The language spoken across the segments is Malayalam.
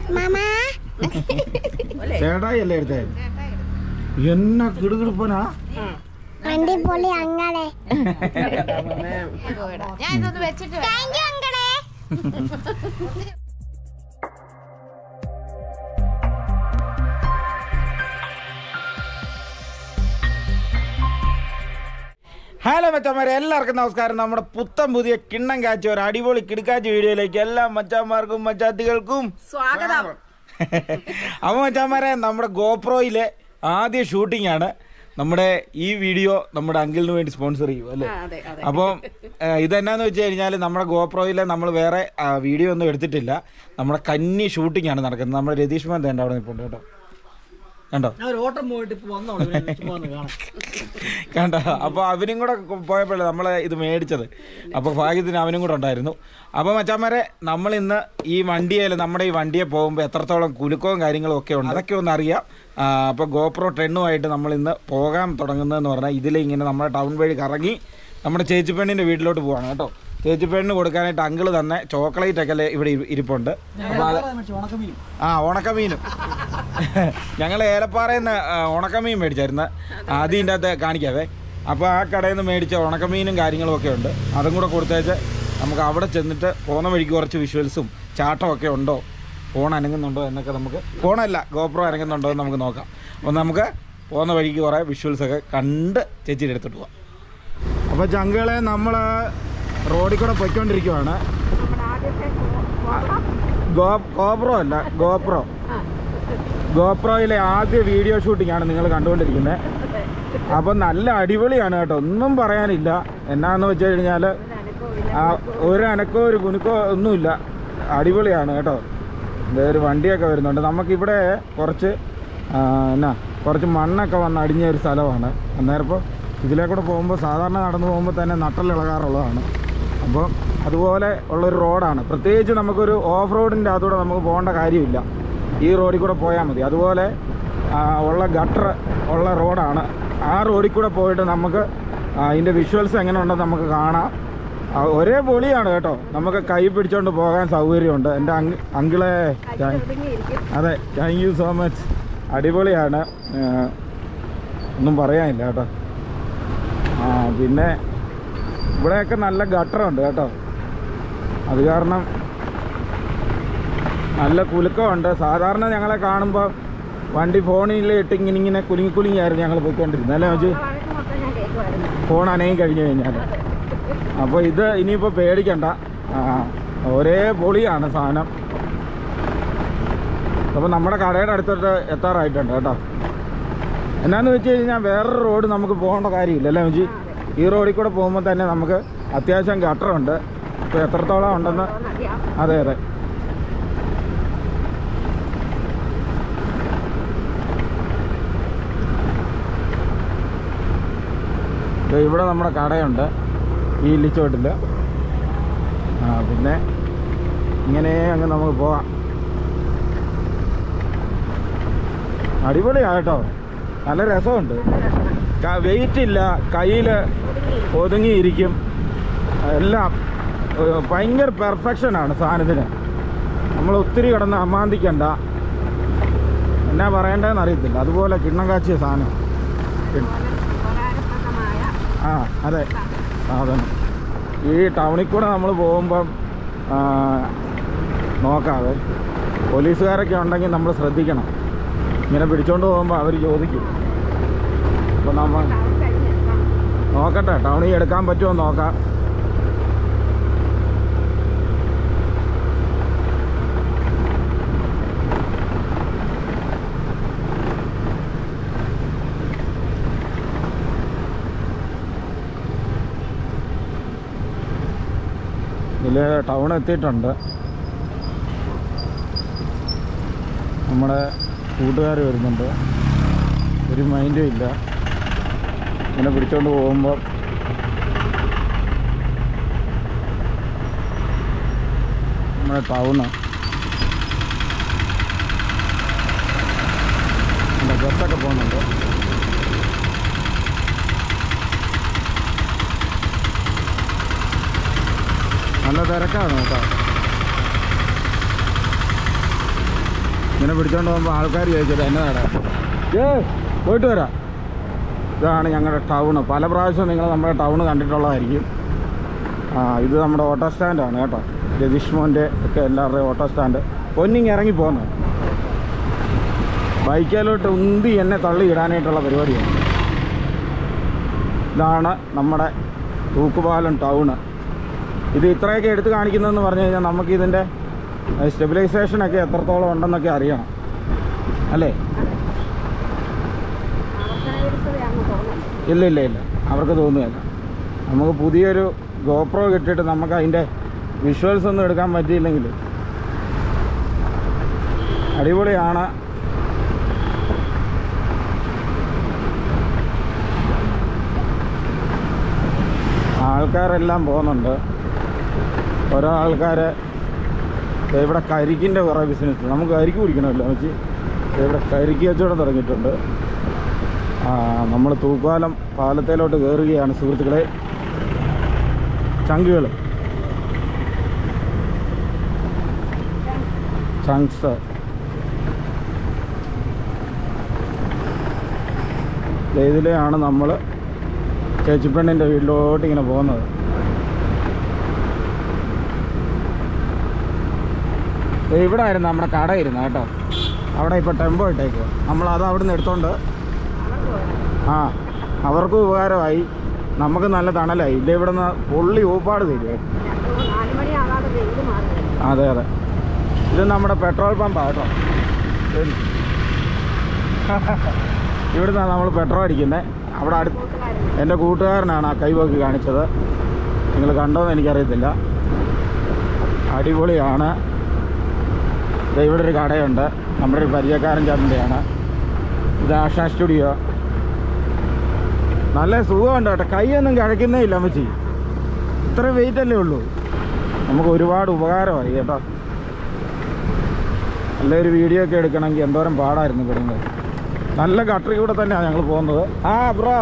മാമാ ചേട്ടായി അല്ലേ എടുത്തേ എന്നാ കിടുകിടുപ്പനാ വണ്ടി പൊളി അങ്ങനെ ഞാൻ ഇതൊന്ന് വെച്ചിട്ട് വരാം. താങ്ക് യു അങ്ങളെ ഹലോ മച്ചന്മാരെ എല്ലാവർക്കും നമസ്കാരം നമ്മുടെ പുത്തൻ പുതിയ കിണ്ണം കാച്ച ഒരു അടിപൊളി കിടുക്കാച്ച വീഡിയോയിലേക്ക് എല്ലാ മച്ചാന്മാർക്കും മച്ചാത്തികൾക്കും സ്വാഗതം അപ്പൊ മച്ചാന്മാരെ നമ്മുടെ ഗോപ്രോയിലെ ആദ്യ ഷൂട്ടിംഗ് ആണ് നമ്മുടെ ഈ വീഡിയോ നമ്മുടെ അങ്കിളിന് വേണ്ടി സ്പോൺസർ ചെയ്യും അല്ലേ അതെ അതെ അപ്പം ഏഹ്, ഇതെന്നാന്ന് വെച്ച് കഴിഞ്ഞാൽ നമ്മുടെ ഗോപ്രോയിലെ നമ്മൾ വേറെ ആ, വീഡിയോ ഒന്നും എടുത്തിട്ടില്ല നമ്മുടെ കന്നി ഷൂട്ടിംഗ് ആണ് നടക്കുന്നത് നമ്മുടെ രതീഷ് മാൻ തേണ്ട അവിടെ നിൽപ്പുണ്ട് കേട്ടോ കണ്ടോ ഞാൻ ഒരു ഓട്ടം പോയിട്ട് ഇപ്പൊ വന്നോളൂ ഇവരെ ചുമ്മാ ഒന്ന് കാണാം കണ്ട അപ്പോൾ അവനും കൂടെ പോയപ്പോഴേ നമ്മൾ ഇത് മേടിച്ചത് അപ്പോൾ ഭാഗ്യത്തിന് അവനും കൂടെ ഉണ്ടായിരുന്നു അപ്പോൾ മച്ചാമാരെ നമ്മൾ ഇന്ന് ഈ വണ്ടിയിൽ നമ്മുടെ ഈ വണ്ടിയെ പോകുമ്പോൾ എത്രത്തോളം കുലുക്കവും കാര്യങ്ങളും ഒക്കെ ഉണ്ട് അതൊക്കെ ഒന്ന് അറിയാം അപ്പോൾ ഗോപ്രോ ടെണ്ണുമായിട്ട് നമ്മൾ ഇന്ന് പോകാൻ തുടങ്ങുന്നതെന്ന് പറഞ്ഞാൽ ഇതിലിങ്ങനെ നമ്മുടെ ടൗൺ വഴി കറങ്ങി നമ്മുടെ ചേച്ചിപ്പെണ്ണിൻ്റെ വീട്ടിലോട്ട് പോവാണ് കേട്ടോ ചേച്ചിപ്പെണ്ണിന് കൊടുക്കാനായിട്ട് അങ്കിള് തന്നെ ചോക്ലേറ്റ് ഒക്കെ ഇവിടെ ഇരി- ഇരിപ്പുണ്ട് അപ്പോൾ അത് ഉണക്കമീനും ആ ഉണക്കമീനും ഞങ്ങൾ ഏലപ്പാറയിൽ നിന്ന് ഉണക്കമീൻ മേടിച്ചായിരുന്നു ആദ്യം ഇതിൻ്റെ അകത്ത് കാണിക്കാവേ അപ്പോൾ ആ കടയിൽ നിന്ന് മേടിച്ച ഉണക്കമീനും കാര്യങ്ങളും ഒക്കെ ഉണ്ട് അതും കൂടെ കൊടുത്തേച്ച് നമുക്ക് അവിടെ ചെന്നിട്ട് പോകുന്ന വഴിക്ക് കുറച്ച് വിഷ്വൽസും ചാട്ടമൊക്കെ ഉണ്ടോ ഫോൺ അനങ്ങുന്നുണ്ടോ എന്നൊക്കെ നമുക്ക് ഫോണല്ല ഗോപ്രോ അനങ്ങുന്നുണ്ടോ എന്ന് നമുക്ക് നോക്കാം അപ്പോൾ നമുക്ക് പോകുന്ന വഴിക്ക് കുറേ വിഷ്വൽസൊക്കെ കണ്ട് ചേച്ചിയുടെ എടുത്തിട്ട് പോവാം അപ്പോൾ ചങ്കളെ നമ്മൾ റോഡിൽ കൂടെ പൊയ്ക്കൊണ്ടിരിക്കുവാണ് ഗോ ഗോപ്രോ അല്ല ഗോപ്രോ ഗോപ്രോയിലെ ആദ്യ വീഡിയോ ഷൂട്ടിംഗ് ആണ് നിങ്ങൾ കണ്ടുകൊണ്ടിരിക്കുന്നത് അപ്പം നല്ല അടിപൊളിയാണ് കേട്ടോ ഒന്നും പറയാനില്ല എന്നാന്ന് വെച്ച് കഴിഞ്ഞാൽ ഒരു അനക്കോ ഒരു കുനുക്കോ ഒന്നുമില്ല അടിപൊളിയാണ് കേട്ടോ ദേ ഒരു വണ്ടിയൊക്കെ വരുന്നുണ്ട് നമുക്കിവിടെ കുറച്ച് ആ, എന്നാ കുറച്ച് മണ്ണൊക്കെ വന്ന് അടിഞ്ഞ ഒരു സ്ഥലമാണ് അന്നേരം ഇപ്പോൾ ഇതിലേ കൂടെ പോകുമ്പോൾ സാധാരണ നടന്നു പോകുമ്പോൾ തന്നെ നട്ടലിളകാറുള്ളതാണ് അപ്പോൾ അതുപോലെ ഉള്ളൊരു റോഡാണ് പ്രത്യേകിച്ച് നമുക്കൊരു ഓഫ് റോഡിൻ്റെ അകത്തൂടെ നമുക്ക് പോകേണ്ട കാര്യമില്ല ഈ റോഡിൽ കൂടെ പോയാൽ മതി അതുപോലെ ആ, ഉള്ള ഗട്ടർ ഉള്ള റോഡാണ് ആ റോഡിൽ കൂടെ പോയിട്ട് നമുക്ക് ആ, അതിൻ്റെ വിഷ്വൽസ് എങ്ങനെ ഉണ്ടെന്ന് നമുക്ക് കാണാം ആ, ഒരേ പൊളിയാണ് കേട്ടോ നമുക്ക് കൈ പിടിച്ചോണ്ട് പോകാൻ സൗകര്യമുണ്ട് എൻ്റെ അങ് അങ്കിളെ അതെ താങ്ക് യു സോ മച്ച് അടിപൊളിയാണ് ആ, ഒന്നും പറയാനില്ല കേട്ടോ ആ പിന്നെ ഇവിടെയൊക്കെ നല്ല ഗട്ടറുണ്ട് കേട്ടോ അത് കാരണം നല്ല കുലുക്കമുണ്ട് സാധാരണ ഞങ്ങളെ കാണുമ്പോൾ വണ്ടി ഫോണിൽ ഇട്ട് ഇങ്ങനെ ഇങ്ങനെ കുലുങ്ങി കുലുങ്ങിയായിരുന്നു ഞങ്ങൾ പോയിക്കൊണ്ടിരുന്നത് അല്ലേ വെച്ച് ഫോൺ അനങ്ങി കഴിഞ്ഞു കഴിഞ്ഞാൽ അപ്പോൾ ഇത് ഇനിയിപ്പോൾ പേടിക്കണ്ട ആ, ഒരേ പൊളിയാണ് സാധനം അപ്പോൾ നമ്മുടെ കടയുടെ അടുത്തോട്ട് എത്താറായിട്ടുണ്ട് കേട്ടോ എന്നാന്ന് വെച്ച് കഴിഞ്ഞാൽ വേറൊരു റോഡ് നമുക്ക് പോകേണ്ട കാര്യമില്ല അല്ലേ വെച്ച് ഈ റോഡിൽ കൂടെ പോകുമ്പോൾ തന്നെ നമുക്ക് അത്യാവശ്യം ഗട്ടറുണ്ട് ഇപ്പോൾ എത്രത്തോളം ഉണ്ടെന്ന് അതെ അതെ ദേ ഇവിടെ നമ്മുടെ കടയുണ്ട് ഈ ഇല്ലിച്ചോട്ടിൽ ആ പിന്നെ ഇങ്ങനെ അങ്ങ് നമുക്ക് പോവാം അടിപൊളിയാണ് കേട്ടോ നല്ല രസമുണ്ട് വെയിറ്റ് ഇല്ല കയ്യിൽ ഒതുങ്ങിയിരിക്കും എല്ലാം ഏഹ് ഭയങ്കര പെർഫെക്ഷനാണ് സാധനത്തിന് നമ്മൾ ഒത്തിരി കിടന്ന് അമാന്തിക്കണ്ട എന്നാ പറയേണ്ടതെന്ന് അറിയത്തില്ല അതുപോലെ കിണ്ണം കാച്ചിയ സാധനം ആ അതെ സാധനം ഈ ടൗണിൽ കൂടെ നമ്മൾ പോകുമ്പം ആ, നോക്കാതെ പോലീസുകാരൊക്കെ ഉണ്ടെങ്കിൽ നമ്മൾ ശ്രദ്ധിക്കണം ഇങ്ങനെ പിടിച്ചോണ്ട് പോകുമ്പോൾ അവർ ചോദിക്കും അപ്പോൾ നമ്മൾ നോക്കട്ടെ ടൗണിൽ എടുക്കാൻ പറ്റുമോ എന്ന് നോക്കാം ഇതിൽ ടൗൺ എത്തിയിട്ടുണ്ട് നമ്മുടെ കൂട്ടുകാർ വരുന്നുണ്ട് ഒരു മൈൻഡും ഇല്ല ഇങ്ങനെ പിടിച്ചോണ്ട് പോകുമ്പോൾ നമ്മുടെ ടൗണ് ബസ്സൊക്കെ പോകുന്നുണ്ട് നല്ല തിരക്കാണ് കേട്ടോ ഇങ്ങനെ പിടിച്ചോണ്ട് പോകുമ്പോൾ ആൾക്കാർ ചോദിച്ചത് എന്നതാടാ ഏ പോയിട്ട് വരാം ഇതാണ് ഞങ്ങളുടെ ടൗണ് പല പ്രാവശ്യം നിങ്ങൾ നമ്മുടെ ടൗണ് കണ്ടിട്ടുള്ളതായിരിക്കും ആ ഇത് നമ്മുടെ ഓട്ടോ സ്റ്റാൻഡാണ് കേട്ടോ രതീഷ് മോൻ്റെ ഒക്കെ എല്ലാവരുടെയും ഓട്ടോ സ്റ്റാൻഡ് പൊന്നിങ് ഇറങ്ങി പോകുന്നത് ബൈക്കിലോട്ട് ഉന്തി എന്നെ തള്ളി ഇടാനായിട്ടുള്ള പരിപാടിയാണ് ഇതാണ് നമ്മുടെ തൂക്കുപാലം ടൗണ് ഇത് ഇത്രയൊക്കെ എടുത്ത് കാണിക്കുന്നതെന്ന് പറഞ്ഞു കഴിഞ്ഞാൽ നമുക്ക് ഇതിൻ്റെ സ്റ്റെബിലൈസേഷനൊക്കെ എത്രത്തോളം ഉണ്ടെന്നൊക്കെ അറിയണം അല്ലേ ഇല്ല ഇല്ല ഇല്ല അവർക്ക് തോന്നുകയില്ല നമുക്ക് പുതിയൊരു ഗോപ്രോ കിട്ടിയിട്ട് നമുക്ക് അതിൻ്റെ വിഷ്വൽസ് ഒന്നും എടുക്കാൻ പറ്റിയില്ലെങ്കിൽ അടിപൊളിയാണ് ആൾക്കാരെല്ലാം പോകുന്നുണ്ട് ഓരോ ആൾക്കാർ ഇവിടെ കരിക്കിൻ്റെ കുറേ ബിസിനസ് നമുക്ക് കരിക്ക് കുടിക്കണമല്ലോ വെച്ച് ഇവിടെ കരിക്ക് കച്ചവടം തുടങ്ങിയിട്ടുണ്ട് നമ്മൾ തൂക്കുപാലം പാലത്തേലോട്ട് കയറുകയാണ് സുഹൃത്തുക്കളെ ചങ്കുകൾ ചങ്ക്സ് ഇതിലെയാണ് നമ്മൾ ചേച്ചിപ്പെണ്ണിൻ്റെ വീട്ടിലോട്ട് ഇങ്ങനെ പോകുന്നത് ദേ ഇവിടെ ആയിരുന്നു നമ്മുടെ കട ഇരുന്ന് കേട്ടോ അവിടെ ഇപ്പോൾ ടെമ്പോ ഇട്ടേക്കുക നമ്മൾ അത് അവിടെ നിന്ന് എടുത്തോണ്ട് ആ അവർക്കും ഉപകാരമായി നമുക്ക് നല്ല തണലായി ഇല്ല ഇവിടെ നിന്ന് പൊള്ളി ഊപ്പാട് തരുവേ അതെ അതെ ഇത് നമ്മുടെ പെട്രോൾ പമ്പാണ് കേട്ടോ ശരി ഇവിടുന്നാണ് നമ്മൾ പെട്രോൾ അടിക്കുന്നത് അവിടെ അടുത്ത് എൻ്റെ കൂട്ടുകാരനാണ് ആ കൈപോക്ക് കാണിച്ചത് നിങ്ങൾ കണ്ടോന്ന് എനിക്കറിയത്തില്ല അടിപൊളിയാണ് ദേ ഇവിടെ ഒരു കടയുണ്ട് നമ്മുടെ ഒരു പരിചയക്കാരൻ ചേട്ടൻ്റെയാണ് ഇത് ആഷ സ്റ്റുഡിയോ നല്ല സുഖമുണ്ട് കേട്ടോ കൈയൊന്നും കിഴക്കുന്നേ ഇല്ല അമ്മച്ചി ഇത്ര വെയിറ്റ് അല്ലേ ഉള്ളൂ നമുക്ക് ഒരുപാട് ഉപകാരമായി കേട്ടോ നല്ലൊരു വീഡിയോ ഒക്കെ എടുക്കണമെങ്കിൽ എന്തോരം പാടായിരുന്നു പെടുന്നത് നല്ല ഗട്ടറി കൂടെ തന്നെയാണ് ഞങ്ങൾ പോകുന്നത് ആ ബ്രോ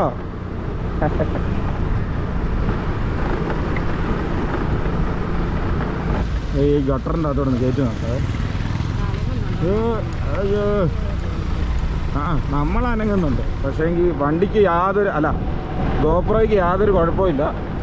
ഈ ഗട്ടറിൻ്റെ അകത്തോടെ ഒന്ന് കയറ്റി നോക്കേ ഏ, അയ്യോ ആ നമ്മൾ അനങ്ങുന്നുണ്ട് പക്ഷേ എങ്കിൽ വണ്ടിക്ക് യാതൊരു അല്ല ഗോപ്രോയ്ക്ക് യാതൊരു കുഴപ്പമില്ല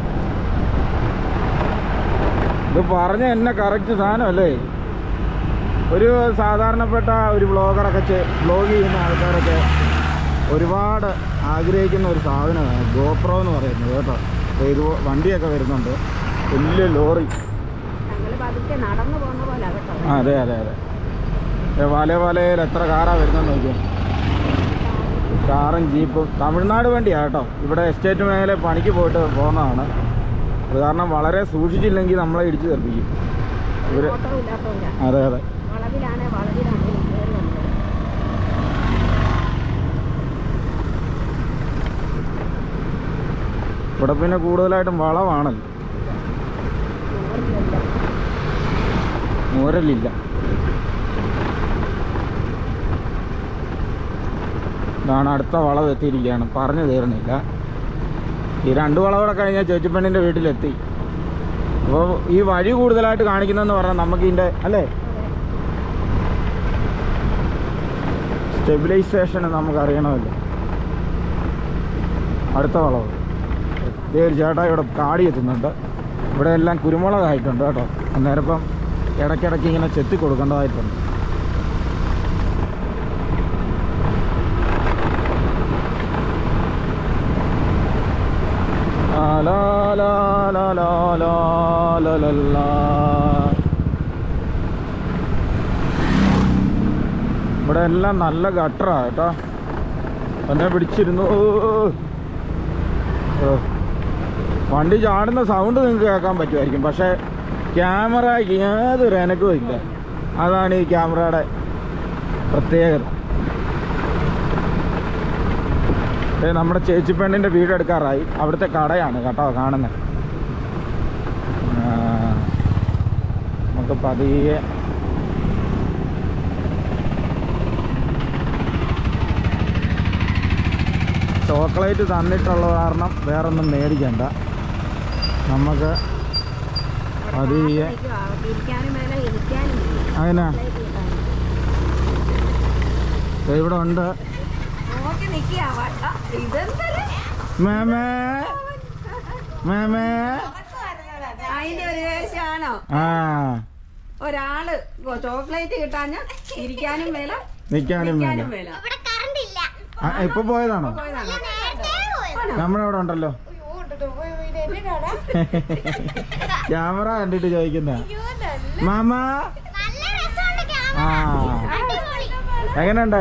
ഇത് പറഞ്ഞ എന്നെ കറക്റ്റ് സാധനമല്ലേ ഒരു സാധാരണപ്പെട്ട ഒരു വ്ളോഗറൊക്കെ വ്ളോഗ് ചെയ്യുന്ന ആൾക്കാരൊക്കെ ഒരുപാട് ആഗ്രഹിക്കുന്ന ഒരു സാധനമാണ് ഗോപ്രോ എന്ന് പറയുന്നത് കേട്ടോ ദേ ഇത് വണ്ടിയൊക്കെ വരുന്നുണ്ട് വലിയ ലോറി നടന്നു പോകുന്ന പോലെ കേട്ടോ ആ അതെ അതെ അതെ ദേ വല വലയിൽ എത്ര കാറാ വരുന്നത് നോക്കിയാൽ കാറും ജീപ്പും തമിഴ്നാട് വണ്ടിയാണ് കേട്ടോ ഇവിടെ എസ്റ്റേറ്റ് മേഖല പണിക്ക് പോയിട്ട് പോകുന്നതാണ് അത് കാരണം വളരെ സൂക്ഷിച്ചില്ലെങ്കിൽ നമ്മളെ ഇടിച്ചു തെറിപ്പിക്കും ഇവര് ഓട്ടോ ഇല്ലാത്തവരാ അതെ അതെ വളവിലാണെ വളവിലാണ് കയറി വന്നത് ഇവിടെ പിന്നെ കൂടുതലായിട്ടും വളമാണല്ലോ മൂരലില്ല ഇതാണ് അടുത്ത വളവ് എത്തിയിരിക്കുകയാണ് പറഞ്ഞു തീർന്നില്ല ഈ രണ്ട് വളവിടെ കഴിഞ്ഞാൽ ചേച്ചിപ്പെണ്ണിൻ്റെ വീട്ടിലെത്തി അപ്പോൾ ഈ വഴി കൂടുതലായിട്ട് കാണിക്കുന്നതെന്ന് പറഞ്ഞാൽ നമുക്ക് ഇതിൻ്റെ അല്ലേ സ്റ്റെബിലൈസേഷൻ നമുക്ക് അറിയണമല്ലോ അടുത്ത വളവ് ഇതേ ഒരു ചേട്ടാ ഇവിടെ കാടി എത്തുന്നുണ്ട് ഇവിടെ എല്ലാം കുരുമുളകായിട്ടുണ്ട് കേട്ടോ അന്നേരം ഇപ്പം ഇടയ്ക്കിടയ്ക്ക് ഇങ്ങനെ ചെത്തി കൊടുക്കേണ്ടതായിട്ടുണ്ട് ആ, ലാ, ലാ, ലാ, ലാ, ലാ, ലാ, ലാ, ലാ. ഇവിടെ എല്ലാം നല്ല ഗട്ടറാ കേട്ടോ എന്നെ പിടിച്ചിരുന്നു ഓ, ഓ. വണ്ടി ചാടുന്ന സൗണ്ട് നിങ്ങൾക്ക് കേൾക്കാൻ പറ്റുമായിരിക്കും പക്ഷേ ക്യാമറയ്ക്ക് യാതൊരു അനക്കവും ഇല്ല അതാണ് ഈ ക്യാമറയുടെ പ്രത്യേകത ദേ നമ്മുടെ ചേച്ചിപ്പെണ്ണിൻ്റെ വീട് എടുക്കാറായി അവിടുത്തെ കടയാണ് കേട്ടോ കാണുന്നത് നമുക്ക് പതിയെ ചോക്ലേറ്റ് തന്നിട്ടുള്ളത് കാരണം വേറൊന്നും മേടിക്കണ്ട നമുക്ക് പതിയെ ഇരിക്കാനും മേലെ ഇരിക്കാനും അതിനാ ദേ ഇവിടെ ഉണ്ട് നോക്കി നിക്കുക ഇതെന്തൊരു മാമേ മാമേ അതിന്റെ ഒരു വേഷമാണോ ആ ഒരാള് ചോക്ലേറ്റ് കിട്ടാഞ്ഞ ഇരിക്കാനും വേല നിൽക്കാനും വേണ്ട ഇരിക്കാനും വേല ഇവിടെ കറണ്ട് ഇല്ല ആ, ഇപ്പൊ പോയതാണോ പോയതാണ് നേരത്തെ പോയത്. നമ്മുടെ അവിടെ ഉണ്ടല്ലോ ക്യാമറ കണ്ടിട്ട് ചോദിക്കുന്ന മാമ നല്ല രസമുണ്ട് ക്യാമറ. ആ അടിപൊളി. എങ്ങനെയുണ്ട്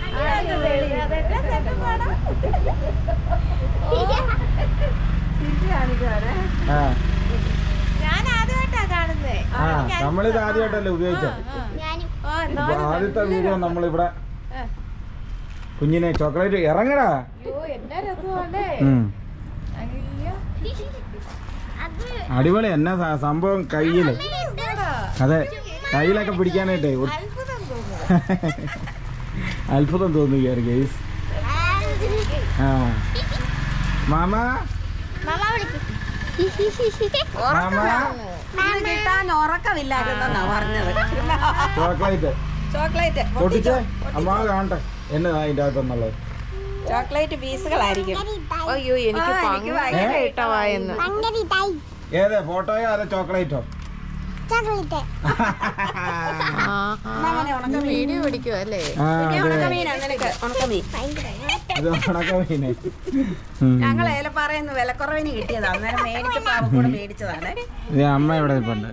തിരിച്ചു കാണിക്കുവാണ് ആ ഞാൻ ആദ്യമായിട്ടാ കാണുന്നേ ആ നമ്മളിത് ആദ്യമായിട്ടല്ലേ ഉപയോഗിച്ചത് ഞാനും ഇപ്പൊ ആദ്യത്തെ വീഡിയോ നമ്മളിവിടെ കുഞ്ഞിനെ ചോക്ലേറ്റ് ഇറങ്ങടാ അയ്യോ എന്നാ രസമല്ലേ ഉം. അയ്യോ അത് അടിപൊളി എന്നാ സ- സംഭവം കയ്യില് അതെ കയ്യിലൊക്കെ പിടിക്കാനായിട്ടേ ഒ- അത്ഭുതം തോന്നുന്നു അത്ഭുതം തോന്നുകയാണ് ഗെയ്സ് ആ മാമ മാമ വിളിക്കും മാമ ഇത് കിട്ടാൻ ഉറക്കമില്ലായിരുന്നെന്നാ പറഞ്ഞത് ചോക്ലേറ്റ് ചോക്ലേറ്റ് പൊട്ടിച്ചേ അമ്മ കാണട്ടെ എന്നതാ അതിന്റെ അകത്തെന്നുള്ളത് ചോക്ലേറ്റ് പീസുകളായിരിക്കും അയ്യോ എനിക്ക് ആ, എനിക്ക് ഭയങ്കര ഭയങ്കര ഇഷ്ടമായെന്ന് ഭയങ്കര ഇതായി ഏത് ഫോട്ടോയോ അതോ ചോക്ലേറ്റോ ചോക്ലേറ്റ് വീഡിയോ പിടിക്കും അല്ലേ ആ ഇനി അതെ ഉണക്കമീനാ നിനക്ക് ഉണക്കമീൻ ഇത് ഉണക്കമീനെ ഉം. ഞങ്ങൾ ഏലപ്പാറയെന്ന് വിലക്കുറവിന് കിട്ടിയതാ അന്നേരം മേടിച്ചപ്പോ അവ കൂടെ മേടിച്ചതാണ് ഇത് അമ്മ ഇവിടെ ഇപ്പുണ്ട്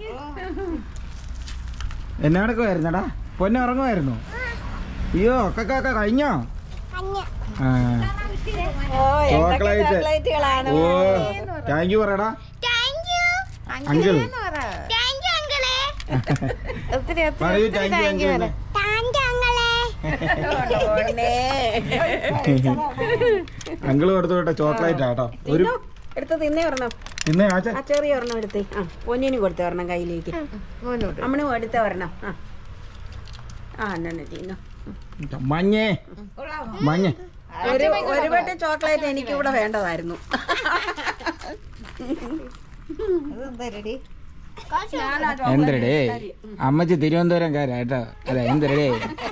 എന്നാടക്കുമായിരുന്നടാ പൊന്നെ ഉറങ്ങുമായിരുന്നു അയ്യോ ഒക്കെ കാക്ക കഴിഞ്ഞോ കഞ്ഞ ആ ഓ എന്തൊക്കെ ചോക്ലേറ്റ്. ചോക്ലേറ്റുകളാണ് ഓ താങ്ക് യു പറയടാ thank you uncle thank you അങ്കിളെ ഒത്തിരി ഒത്തിരി പറയൂ ഒത്തിരി thank you thank you uncle thank you അങ്ങളെ പൊന്നേ. അങ്കിള് കൊടുത്തു വിട്ട ചോക്ലേറ്റ് ആട്ടോ ഒരു തിന്നോ? എടുത്ത് തിന്നേ ഒരെണ്ണം ഇന്ന് ആച്ച ആ ചെറിയ ഒരെണ്ണം എടുത്തേ ആ പൊന്നിന് കൊടുത്ത ഒരെണ്ണം കയ്യിലേക്ക് മുന്നോട്ട് അമ്മണ് എടുത്ത ഒരെണ്ണം ആ ആ എന്നെ തിന്നു മഞ്ഞേ മഞ്ഞ ഒരു ഒരു പെട്ടി ചോക്ലേറ്റ് എനിക്ക് ഇവിടെ വേണ്ടതായിരുന്നു ഞാനാ chocolate എന്തരടേ അമ്മച്ചി തിരുവനന്തപുരംകാരാ കേട്ടോ അല്ല എന്തരടേ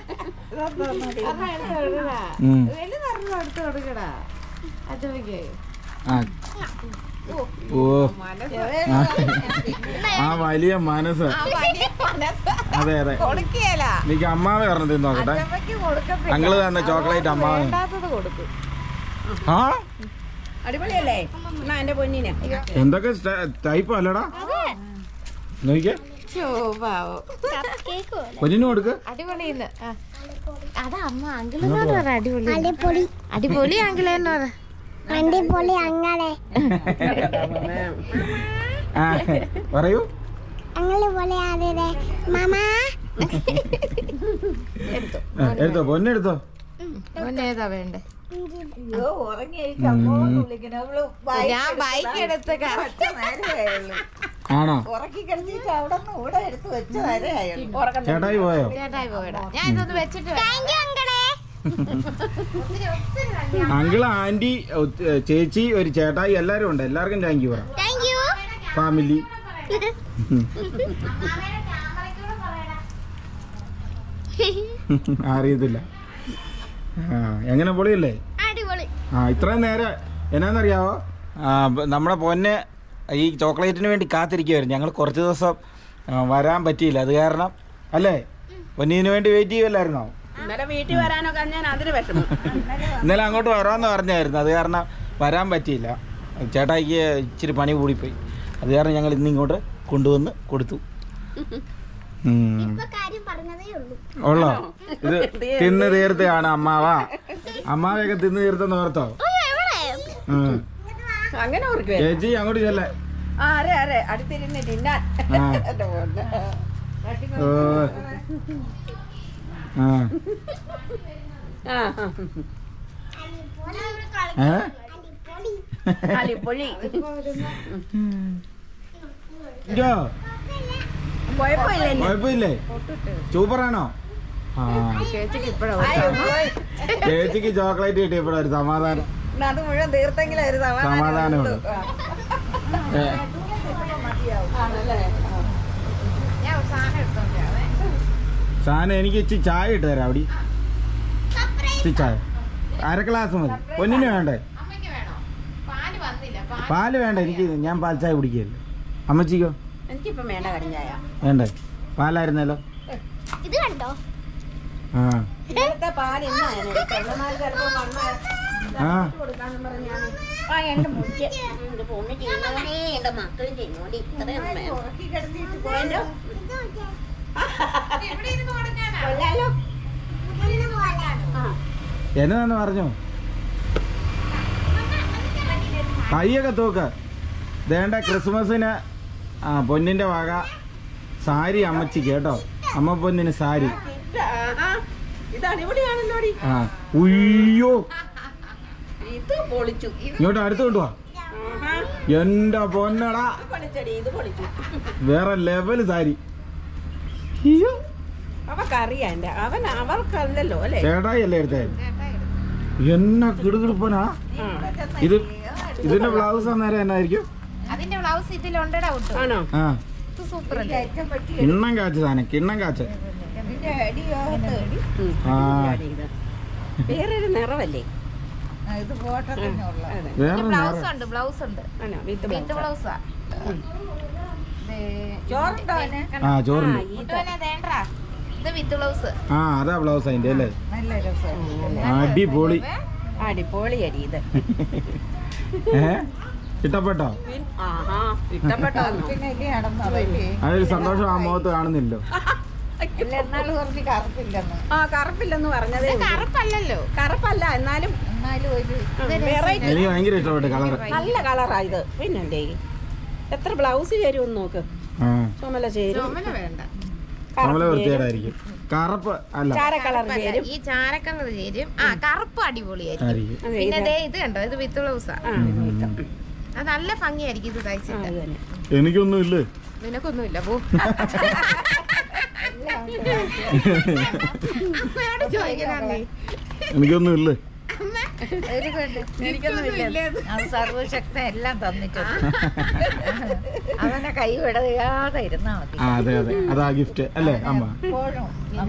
ഉം. എടുത്ത് കൊടുക്കടാ അച്ഛമ്മക്ക് ആ ഓ ആ. ആ വലിയ മനസ്സ് അതെ അതെ കൊടുക്കുകയല്ല എനിക്ക് അമ്മാവെ പറഞ്ഞു തിന്ന് നോക്കട്ടെ അച്ഛമ്മക്ക് കൊടുക്കത്തില്ല അങ്കിള് തന്ന ചോക്ലേറ്റ് അമ്മാവൻ വേണ്ടാത്തത് കൊടുക്കും ആ അടിപൊളിയല്ലേ എന്നാ എന്റെ പൊന്നിന് എന്തൊക്കെ ടൈപ്പ് അല്ലടാ നോക്കിക്കേ ശോഭാവോ കേക്ക് പോലെ കൊഞ്ഞിന് കൊടുക്ക് അടിപൊളിന്ന് ആ. അതാ അമ്മ അങ്കിളെന്നോട് പറ അടിപൊളി അടിപൊളി അടിപൊളി അങ്കിളെന്ന് പറ അടിപൊളി അങ്ങളെ ആ പറയൂ അങ്ങളെ പോലെ ആരുടെ മാമ ആ, എടുത്തോ പൊന്നെടുത്തോ മുന്നേതാ വേണ്ടേ ഉം. ഞാൻ ബൈക്ക് എടുത്ത് കറക്റ്റ് ആണോ ഉറക്കി കിടത്തിട്ട് അവിടെ നിന്ന് ഇവിടെ എടുത്ത് വെച്ചതരേ ഉറക്കം ചേട്ടായി പോയോ ചേട്ടായി പോയടാ ഞാൻ ഇതൊന്ന് വെച്ചിട്ട് വരാം. താങ്ക് യു അങ്ങളെ അങ്കിള് ആന്റി ഒത്ത്- ചേച്ചി ഒരു ചേട്ടായി എല്ലാരും ഉണ്ട് എല്ലാവർക്കും താങ്ക് യു പറ താങ്ക് യു ഫാമിലി അറിയത്തില്ല ആ എങ്ങനെ പൊളിയല്ലേ അടിപൊളി ആ ഇത്രയും നേരം എന്നാന്നറിയാവോ ആ, ബ- നമ്മുടെ പൊന്നെ ഈ ചോക്ലേറ്റിന് വേണ്ടി കാത്തിരിക്കുമായിരുന്നു ഞങ്ങൾ കുറച്ച് ദിവസം ആ, വരാൻ പറ്റിയില്ല അത് കാരണം അല്ലേ പൊന്നിന് വേണ്ടി വെയിറ്റ് ചെയ്യുമല്ലായിരുന്നോ ഇന്നലെ വീട്ടിൽ വരാനൊക്കെ ഞാൻ അതിന് വിഷമം ഇന്നലെ അങ്ങോട്ട് വരാമെന്ന് പറഞ്ഞായിരുന്നു അത് കാരണം വരാൻ പറ്റിയില്ല ചേട്ടായിക്ക് ഇച്ചിരി പണി കൂടിപ്പോയി അത് കാരണം ഞങ്ങൾ ഇന്ന് ഇങ്ങോട്ട് കൊണ്ടുവന്ന് കൊടുത്തു ഉം. ഇപ്പൊ കാര്യം പറഞ്ഞതേ ഉള്ളൂ ഉള്ളോ ഇത് തിന്ന് തീർത്തയാണ് അമ്മാവ അമ്മാവയൊക്കെ തിന്ന് തീർത്തെന്ന് ഓർത്തോ അയ്യോ, എവിടെ ഉം. അങ്ങനെ ഓർക്കുക ചേച്ചി അങ്ങോട്ട് ചെല്ലേ ആ അരെ അരെ അടുത്തിരുന്ന് തിന്നാൻ ആ. എന്റെ പൊന്ന്. ഓ. ആ ആ ഏ അലിപ്പൊളി ഇതോ കുഴപ്പമില്ല കുഴപ്പമില്ലേ സൂപ്പറാണോ ആ ചേച്ചിക്ക് ഇപ്പഴാ ചേച്ചിക്ക് ചോക്ലേറ്റ് കിട്ടിയപ്പോഴാ ഒരു സമാധാനം അത് മുഴുവൻ തീർത്തെങ്കിലും ഒരു സമാധാനം സമാധാനമുണ്ട് ഏ, ആണല്ലേ ഞാൻ സാധനം എടുത്തോണ്ടാവേ സാധനം എനിക്ക് ഇച്ചിരി ചായ ഇട്ട് തരാം അവിടെ കപ്പ ഇച്ചിരി ചായ അര ഗ്ലാസ് മതി പൊന്നിന് വേണ്ടേ അമ്മയ്ക്ക് വേണോ പാല് വന്നില്ല പാല് പാല് വേണ്ട എനിക്ക് ഞാൻ പാൽ ചായ കുടിക്കുകയല്ലേ അമ്മച്ചിക്കോ എനിക്കിപ്പം വേണ്ട കടിഞ്ഞായ വേണ്ടേ പാലായിരുന്നല്ലോ ഇത് കണ്ടോ ആ ഇന്നലത്തെ പാൽ ഇന്നാ ഞാൻ എടുത്തത്. എന്നാൽ ചിലപ്പോ വന്നാൽ ആ കൊടുക്കാന്നും പറഞ്ഞാണ് ആ എന്റെ മുറ്റ എന്റെ പൊണ്ണ് ചെയ്യുന്നോടി എന്റെ മക്കള് ചെയ്യുന്നോടി ഇത്രയും വേണം. ഉറക്കി കിടത്തിയിട്ട് പോയല്ലോ കൊല്ലാലോ ആ എന്നതാന്ന് പറഞ്ഞു കൈയൊക്കെ തൂക്ക് ദേണ്ട ക്രിസ്മസിന് ആ പൊന്നിന്റെ വക സാരി അമ്മച്ചിക്ക് കേട്ടോ അമ്മ പൊന്നിന് സാരി ഇത് ആഹാ. ഇത് അടിപൊളിയാണല്ലോടി ആ ഉയ്യോ ഇത് പൊളിച്ചു ഇങ്ങോട്ട് അടുത്ത് കൊണ്ടുവാ ആഹാ. എന്റെ പൊന്നടാ ഇത് പൊളിച്ചടി ഇത് പൊളിച്ചു വേറെ ലെവൽ സാരി അയ്യോ അവക്കറിയാം എന്റെ അവൻ അവർക്കല്ലല്ലോ അല്ലേ ചേട്ടായി അല്ലേ എടുത്തേ എന്നാ കിടുകിടുപ്പനാ ആ. ഇത് ഇതിന്റെ ബ്ലൗസ് അന്നേരം എന്നായിരിക്കും അതിന്റെ ബ്ലൗസ് ഇതിലുണ്ടടാ ഒട്ടും ആണോ ആ ഇത് സൂപ്പർ അല്ലേ കിണ്ണം കാച്ച സാധനം കിണ്ണം കാച്ച ഉം. ആ ഇത്. വേറൊരു നിറവല്ലേ ഇത് ഫോട്ടോത്തിന് ഉള്ള അതെ വേറെ ബ്ലൗസ് നേരം ഉണ്ട് ബ്ലൗസ് ഉണ്ട് ആണോ വിത്ത് വിത്ത് ബ്ലൗസ് ബ്ലൗസാ ചോറുണ്ടോ അവന്? ആ ചോറുണ്ട് വേണ്ടാ ഇത് വിത്ത് ബ്ലൗസ് ആ അതാ ബ്ലൗസ് അതിന്റെ അല്ലേ നല്ല രസം അടിപൊളി അടിപൊളി അടി ഇത് ഏ ഇഷ്ടപ്പെട്ടോ പിൻ- ആഹാ ഇഷ്ടപ്പെട്ടോ പിന്നെ ഇല്ലേ നടന്നതല്ലേ അതൊരു സന്തോഷം ആ മുഖത്ത് കാണുന്നില്ലോ ഇല്ല എന്നാലും കുറച്ച് കറുപ്പില്ലെന്ന് ആ കറുപ്പില്ലെന്ന് പറഞ്ഞതേ ഉള്ളൂ. കറുപ്പല്ലല്ലോ കറുപ്പല്ല എന്നാലും എന്നാലും ഒരു വെറൈറ്റി എനിക്ക് ഭയങ്കര ഇഷ്ടപ്പെട്ടു കളർ നല്ല കളറാ ഇത് പിന്നല്ലേ എത്ര ബ്ലൗസ് ചേരും നോക്ക് ആ ചുമല ചേരും ചുമല വേണ്ട നമ്മളെ വൃത്തികേടായിരിക്കും കറുപ്പ് അല്ല ചാര കളർ കറുപ്പല്ല. ചേരും ഈ ചാരക്കളർ ചേരും ആ കറുപ്പ് അടിപൊളിയായിരിക്കും ആയിരിക്കും അതെ, പിന്നെ ഇത് ദേ ഇത് കണ്ടോ ഇത് വിത്ത് ബ്ലൗസാ ആ, ഇത്. അത് നല്ല ഭംഗിയായിരിക്കും ഇത് ആ, തയ്ച്ചിട്ട് അത് തന്നെ. എനിക്കൊന്നും ഇല്ലേ നിനക്കൊന്നുമില്ല പോ അമ്മയോട് ചോദിക്കണം നീ എനിക്കൊന്നും ഇല്ലേ എനിക്കൊന്നുമില്ല അത് സർവശക്ത എല്ലാം തന്നിട്ടുണ്ട് അവനെ കൈ വിടാതെ ഇരുന്നാ മതി ആ അതെ അതെ അതാ ഗിഫ്റ്റ് അല്ലേ അമ്മ എപ്പോഴും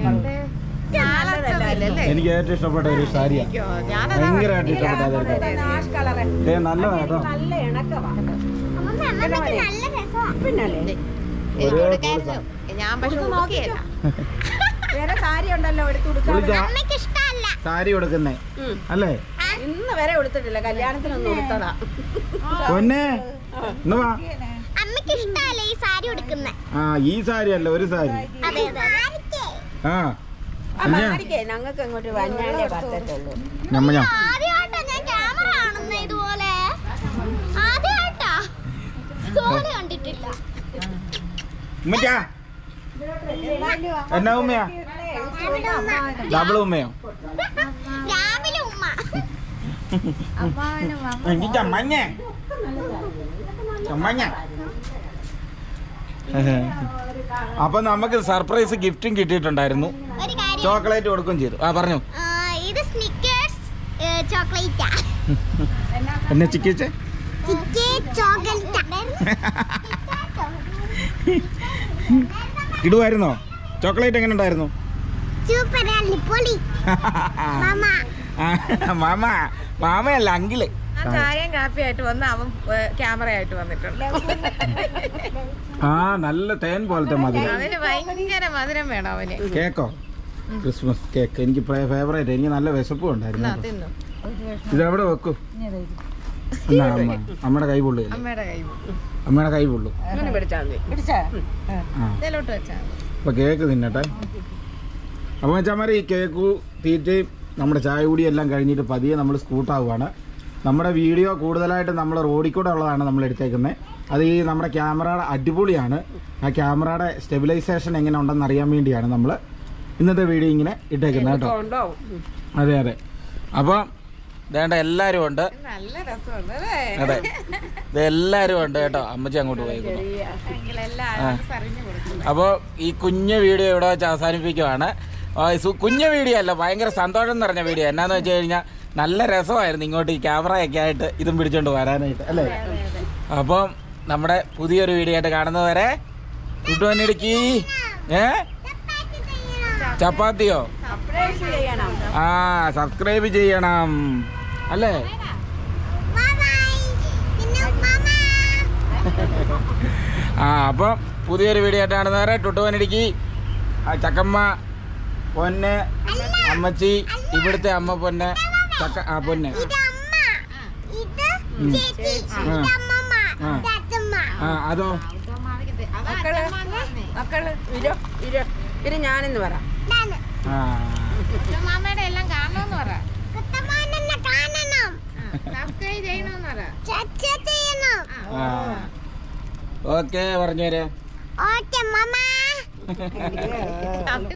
ഞാനല്ലേ എനിക്ക് ഏറ്റവും ഇഷ്ടപ്പെട്ട ഒരു സാരിയാ ഞാനതാ ഭയങ്കരമായിട്ട് ഇഷ്ടപ്പെട്ട അതെടുത്തത് ഇത് ആഷ് കളറ് ഏ നല്ലതാ കേട്ടോ നല്ല ഇണക്കമാ അമ്മമ്മ അമ്മമ്മക്ക് നല്ല രസമാണ് പിന്നല്ലേ ഒരേ കൊടുക്കായിരുന്നു ഞാൻ പക്ഷെ നോക്കിയല്ല വേറെ സാരി ഉണ്ടല്ലോ എടുത്ത് കൊടുക്കാൻ വിളിച്ചാ അമ്മയ്ക്ക് ഇഷ്ടമല്ല സാരി കൊടുക്കുന്നേ ഉം. അല്ലേ ഇന്ന് വരെ കൊടുത്തിട്ടില്ല കല്യാണത്തിനൊന്നും കൊടുത്തതാ പൊന്നെ ഇന്ന് വാ അമ്മയ്ക്ക് ഇഷ്ടമല്ല ഈ സാരി ഉടുക്കുന്നത് ആ ഈ സാരി അല്ല ഒരു സാരി അതെ അതെ ആ ആ പിന്നെ മാരിക്കേ ഞങ്ങൾക്ക് അങ്ങോട്ട് വന്നാലേ പറ്റത്തുള്ളൂ ഞമ്മ ഞാൻ ആദ്യമായിട്ടാ ഞാൻ ക്യാമറ കാണുന്ന ഇതുപോലെ ആദ്യമായിട്ടാ ഇതുപോലെ കണ്ടിട്ടില്ല ഉമ്മച്ചാ എന്നാ ഉമ്മയാ രാവിലെ ഉമ്മ ഡബിൾ ഉമ്മയോ രാവിലെ ഉമ്മ എനിക്ക് ചമ്മഞ്ഞ ചമ്മഞ്ഞ അപ്പൊ നമുക്ക് സർപ്രൈസ് ഗിഫ്റ്റും കിട്ടിയിട്ടുണ്ടായിരുന്നു ഒരു കാര്യം ചോക്ലേറ്റ് കൊടുക്കുകയും ചെയ്തു ആ പറഞ്ഞു ആ, ഇത് സ്നിക്കേഴ്സ് ചോക്ലേറ്റാ എന്നെ ചിക്കിച്ച് ചിക്കേ ചോക്ലേറ്റാ ഇടുവായിരുന്നോ ചോക്ലേറ്റ് എങ്ങനെ ഉണ്ടായിരുന്നു സൂപ്പർ പൊളി മാമ ആ, മാമ മാമയല്ല അങ്കിള് ഞാൻ ചായയും കാപ്പിയായിട്ട് വന്ന് അവൻ ക്യാമറ ആയിട്ട് വന്നിട്ടുണ്ട് ആ നല്ല തേൻ പോലത്തെ മധുരം അവന് ഭയങ്കര മധുരം വേണം അവന് കേക്കോ ക്രിസ്മസ് കേക്ക് എനിക്ക് ഫേവറേറ്റ് എനിക്ക് നല്ല വിശപ്പും ഉണ്ടായിരുന്നു എന്നാ കേട്ടോ. തിന്നു ഇതെവിടെ വെക്കും എന്നാ അമ്മ അമ്മയുടെ കൈ പൊള്ളില്ല അമ്മയുടെ കൈ അമ്മയുടെ കൈ പൊള്ളു ഇങ്ങനെ പിടിച്ചാൽ മതി പിടിച്ചാ ആ ഇതിലോട്ട് വെച്ചാൽ അപ്പൊ കേക്ക് തിന്നട്ടെ അപ്പോൾ വെച്ചാൽ ഈ കേക്ക് തീറ്റയും നമ്മുടെ ചായ കൂടി എല്ലാം കഴിഞ്ഞിട്ട് പതിയെ നമ്മൾ സ്കൂട്ടാവുകയാണ് നമ്മുടെ വീഡിയോ കൂടുതലായിട്ട് നമ്മൾ റോഡിൽ കൂടെ ഉള്ളതാണ് നമ്മൾ എടുത്തേക്കുന്നത് അത് ഈ നമ്മുടെ ക്യാമറയുടെ അടിപൊളിയാണ് ആ ക്യാമറയുടെ സ്റ്റെബിലൈസേഷൻ എങ്ങനെ ഉണ്ടെന്ന് അറിയാൻ വേണ്ടിയാണ് നമ്മൾ ഇന്നത്തെ വീഡിയോ ഇങ്ങനെ ഇട്ടേക്കുന്നത് കേട്ടോ ഉണ്ടാവും അതെ അതെ അപ്പോൾ വേണ്ട എല്ലാവരും ഉണ്ട് നല്ല രസമുണ്ട് അല്ലേ അതെ ഇത് എല്ലാവരും ഉണ്ട് കേട്ടോ അമ്മച്ചി അങ്ങോട്ട് പോയിക്കുന്നു എല്ലാം അറിഞ്ഞു കൊടുക്കും അപ്പോൾ ഈ കുഞ്ഞു വീഡിയോ ഇവിടെ വെച്ച് അവസാനിപ്പിക്കുവാണ് ആ, സു- കുഞ്ഞു വീഡിയോ അല്ല ഭയങ്കര സന്തോഷം നിറഞ്ഞ വീഡിയോ എന്നാന്ന് വെച്ച് കഴിഞ്ഞാൽ നല്ല രസമായിരുന്നു ഇങ്ങോട്ട് ഈ ക്യാമറയൊക്കെ ആയിട്ട് ഇതും പിടിച്ചോണ്ട് വരാനായിട്ട് അല്ലേ അപ്പം നമ്മുടെ പുതിയൊരു വീഡിയോ ആയിട്ട് കാണുന്നവരെ കുട്ടുവന്നിടുക്കി ഏ ചപ്പാത്തിയോ സർപ്രൈസ് ചെയ്യണം ആ സബ്സ്ക്രൈബ് ചെയ്യണം അല്ലേ ബൈ ബൈ പിന്നെ മാമ ആ അപ്പം പുതിയൊരു വീഡിയോ ആയിട്ടാണ് നേരെ ടുട്ടുവനടിക്ക് ആ ചക്കമ്മ പൊന്ന് അമ്മച്ചി ഇവിടുത്തെ അമ്മ പൊന്ന് ചക്ക ആ പൊന്ന് ഇത് അമ്മ ഇത് ഉം. ചേച്ചി ആ. ഇത് അമ്മമ്മ ആ. ഇത് അച്ഛമ്മ ആ അതോ മക്കള് മക്കള് ഇരോ ഇരോ ഇരു ഞാനെന്ന് പറ ഇതാണ് ആ മാമയുടെ എല്ലാം കാണണമെന്ന് പറ കുട്ടമ്മനെ കാണണം സബ്സ്ക്രൈബ് ചെയ്യണമെന്ന് പറ ചർച്ച ചെയ്യണം ആ ഓക്കെ പറഞ്ഞേരെ ഓക്കെ മാമ